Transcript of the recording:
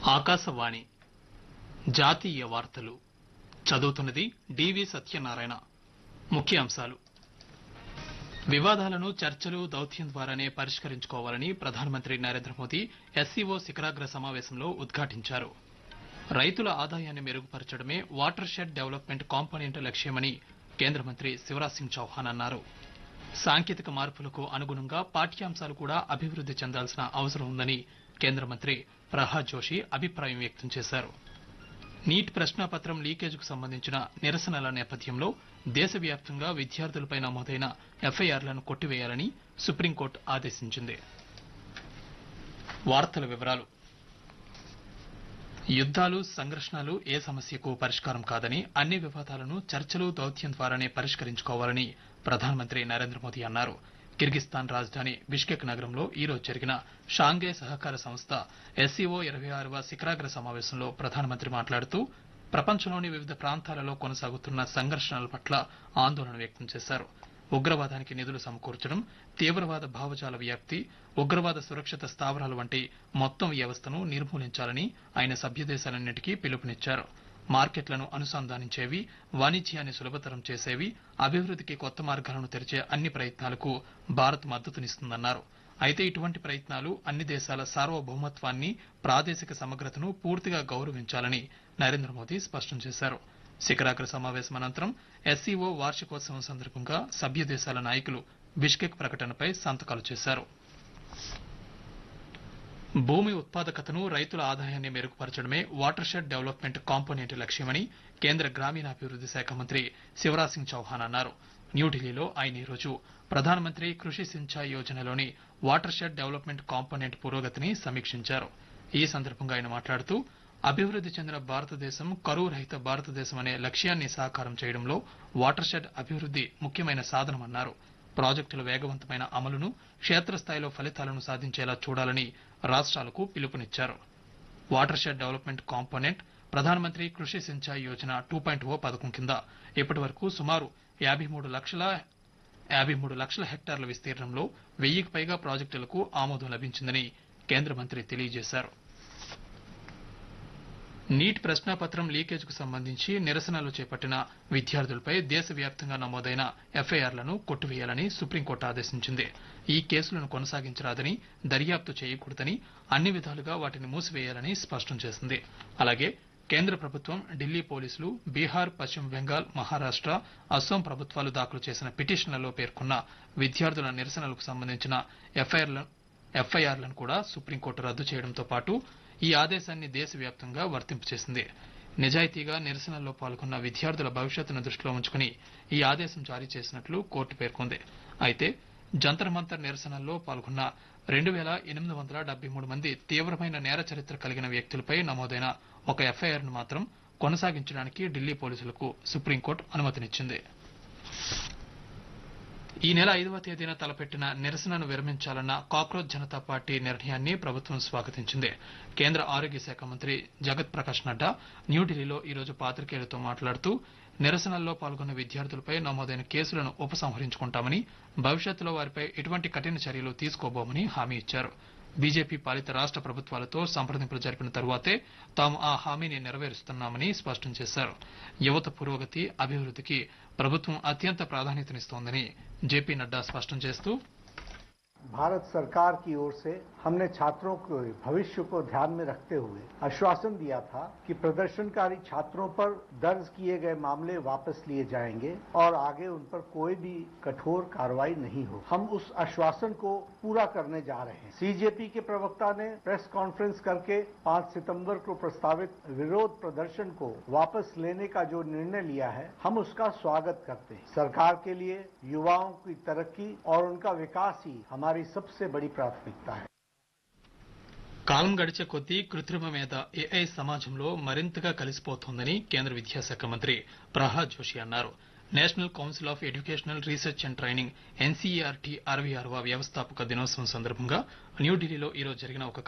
ఆకాశవాణి జాతీయ వార్తలు చదువుతున్నది డివి సత్యనారాయణ ముఖ్యాంశాలు వివాదాలను చర్చలు దౌత్యం ద్వారానే పరిష్కరించుకోవాలని ప్రధానమంత్రి నరేంద్ర మోదీ ఎస్సీఓ శిఖరాగ్ర సమావేశంలో ఉద్ఘాటించారు రైతుల ఆదాయాన్ని మెరుగుపరచడమే వాటర్ షెడ్ డెవలప్మెంట్ కాంపోనెంట్ లక్ష్యమని కేంద్ర మంత్రి శివరాజ్ సింగ్ చౌహాన్ అన్నారు సాంకేతిక మార్పులకు అనుగుణంగా పాఠ్యాంశాలు కూడా అభివృద్ది చెందాల్సిన అవసరం ఉందని కేంద్ర మంత్రి ప్రహ్లాద్ జోషి అభిప్రాయం వ్యక్తం చేశారు నీట్ ప్రశ్నాపత్రం లీకేజ్కు సంబంధించిన నిరసనల నేపథ్యంలో దేశవ్యాప్తంగా విద్యార్థులపై నమోదైన ఎఫ్ఐఆర్లను కొట్టివేయాలని సుప్రీంకోర్టు ఆదేశించింది వార్తల వివరాలు యుద్దాలు సంఘర్షణలు ఏ సమస్యకు పరిష్కారం కాదని అన్ని వివాదాలను చర్చలు దౌత్యం ద్వారానే పరిష్కరించుకోవాలని ప్రధానమంత్రి నరేంద్ర మోదీ అన్నారు కిర్గిస్తాన్ రాజధాని బిష్కెక్ నగరంలో ఈ రోజు జరిగిన షాంఘై సహకార సంస్థ ఎస్సీఓ ఇరవై ఆరవ శిఖరాగ్ర సమావేశంలో ప్రధానమంత్రి మాట్లాడుతూ ప్రపంచంలోని వివిధ ప్రాంతాలలో కొనసాగుతున్న సంఘర్షణల పట్ల ఆందోళన వ్యక్తం చేశారు ఉగ్రవాదానికి నిధులు సమకూర్చడం తీవ్రవాద భావజాల వ్యాప్తి ఉగ్రవాద సురక్షిత స్థావరాలు వంటి మొత్తం వ్యవస్థను నిర్మూలించాలని ఆయన సభ్యదేశాలన్నింటికీ పిలుపునిచ్చారు మార్కెట్లను అనుసంధానించేవి వాణిజ్యాన్ని సులభతరం చేసేవి అభివృద్ధికి కొత్త మార్గాలను తెరిచే అన్ని ప్రయత్నాలకు భారత్ మద్దతునిస్తుందన్నారు అయితే ఇటువంటి ప్రయత్నాలు అన్ని దేశాల సార్వభౌమత్వాన్ని ప్రాదేశిక సమగ్రతను పూర్తిగా గౌరవించాలని నరేంద్ర మోదీ స్పష్టం చేశారు శిఖరాగ్ర సమావేశం అనంతరం ఎస్సీఓ వార్షికోత్సవం సందర్భంగా సభ్య దేశాల నాయకులు బిష్కెక్ ప్రకటనపై సంతకాలు చేశారు భూమి ఉత్పాదకతను రైతుల ఆదాయాన్ని మెరుగుపరచడమే వాటర్ షెడ్ డెవలప్మెంట్ కాంపోనెంట్ లక్ష్యమని కేంద్ర గ్రామీణాభివృద్ది శాఖ మంత్రి శివరాజ్ సింగ్ చౌహాన్ అన్నారు న్యూఢిల్లీలో ఆయన ఈరోజు ప్రధానమంత్రి కృషి సించాయ్ యోజనలోని వాటర్ షెడ్ డెవలప్మెంట్ కాంపోనెంట్ పురోగతిని సమీక్షించారు ఈ సందర్భంగా ఆయన మాట్లాడుతూ అభివృద్ది చెందిన భారతదేశం కరువు రహిత భారతదేశం అనే లక్ష్యాన్ని సాకారం చేయడంలో వాటర్ షెడ్ అభివృద్ది ముఖ్యమైన సాధనమన్నారు ప్రాజెక్టుల వేగవంతమైన అమలును క్షేత్రస్థాయిలో ఫలితాలను సాధించేలా చూడాలని రాష్ట్రాలకు పిలుపునిచ్చారు water watershed development component Pradhan Mantri Krishi Sinchai Yojana two point O పథకం కింద ఇప్పటి వరకు సుమారు యాభై మూడు లక్షల యాభై మూడు లక్షల హెక్టార్ల విస్తీర్ణంలో వెయ్యికి పైగా ప్రాజెక్టులకు ఆమోదం లభించిందని కేంద్ర మంత్రి తెలియజేశారు నీట్ ప్రశ్నాపత్రం లీకేజ్కు సంబంధించి నిరసనలు చేపట్టిన విద్యార్థులపై దేశవ్యాప్తంగా నమోదైన ఎఫ్ఐఆర్లను కొట్టివేయాలని సుప్రీంకోర్టు ఆదేశించింది ఈ కేసులను కొనసాగించరాదని దర్యాప్తు చేయకూడదని అన్ని విధాలుగా వాటిని మూసివేయాలని స్పష్టం చేసింది అలాగే కేంద్ర ప్రభుత్వం ఢిల్లీ పోలీసులు బీహార్ పశ్చిమ బెంగాల్ మహారాష్ట అస్సోం ప్రభుత్వాలు దాఖలు చేసిన పిటిషన్లలో పేర్కొన్న విద్యార్థుల నిరసనలకు సంబంధించిన ఎఫ్ఐఆర్లను కూడా సుప్రీంకోర్టు రద్దు చేయడంతో పాటు ఈ ఆదేశాన్ని దేశవ్యాప్తంగా వర్తింపు చేసింది నిజాయితీగా నిరసనల్లో పాల్గొన్న విద్యార్థుల భవిష్యత్తును దృష్టిలో ఉంచుకుని ఈ ఆదేశం జారీ చేసినట్లు కోర్టు పేర్కొంది అయితే జంతర్ మంతర్ నిరసనల్లో పాల్గొన్న రెండు వేల ఎనిమిది వందల డెబ్బై మూడు మంది తీవ్రమైన నేర చరిత్ర కలిగిన వ్యక్తులపై నమోదైన ఒక ఎఫ్ఐఆర్ ను మాత్రం కొనసాగించడానికి ఢిల్లీ పోలీసులకు సుప్రీంకోర్టు అనుమతినిచ్చింది ఈ నెల ఐదవ తేదీన తలపెట్టిన నిరసనను విరమించాలన్న కాక్రోచ్ జనతా పార్టీ నిర్ణయాన్ని ప్రభుత్వం స్వాగతించింది కేంద్ర ఆరోగ్య శాఖ మంత్రి జగత్ ప్రకాష్ నడ్డా న్యూఢిల్లీలో ఈరోజు పాత్రికేయులతో మాట్లాడుతూ నిరసనల్లో పాల్గొన్న విద్యార్థులపై నమోదైన కేసులను ఉపసంహరించుకుంటామని భవిష్యత్తులో వారిపై ఎటువంటి కఠిన చర్యలు తీసుకోబోమని హామీ ఇచ్చారు బీజేపీ పాలిత రాష్ట ప్రభుత్వాలతో సంప్రదింపులు జరిపిన తరువాతే తాము ఆ హామీని నెరవేరుస్తున్నామని స్పష్టం చేశారు యువత పురోగతి అభివృద్ధికి ప్రభుత్వం అత్యంత ప్రాధాన్యతనిస్తోందని జేపీ నడ్డా స్పష్టం చేస్తూ भारत सरकार की ओर से हमने छात्रों के भविष्य को ध्यान में रखते हुए आश्वासन दिया था कि प्रदर्शनकारी छात्रों पर दर्ज किए गए मामले वापस लिए जाएंगे और आगे उन पर कोई भी कठोर कार्रवाई नहीं हो हम उस आश्वासन को पूरा करने जा रहे हैं सीजेपी के प्रवक्ता ने प्रेस कॉन्फ्रेंस करके 5 सितंबर को प्रस्तावित विरोध प्रदर्शन को वापस लेने का जो निर्णय लिया है हम उसका स्वागत करते हैं सरकार के लिए युवाओं की तरक्की और उनका विकास ही हमारी सबसे बड़ी प्राथमिकता है కాలం గడిచే కొద్దీ కృత్రిమ మీద ఏఐ సమాజంలో మరింతగా కలిసిపోతోందని కేంద్ర విద్యాశాఖ మంత్రి ప్రహ్లాద్ జోషి అన్నారు National Council of Educational Research and Training NCERT అరవై ఆరవ వ్యవస్థాపక దినోత్సవం సందర్భంగా న్యూఢిల్లీలో ఈరోజు జరిగిన ఒక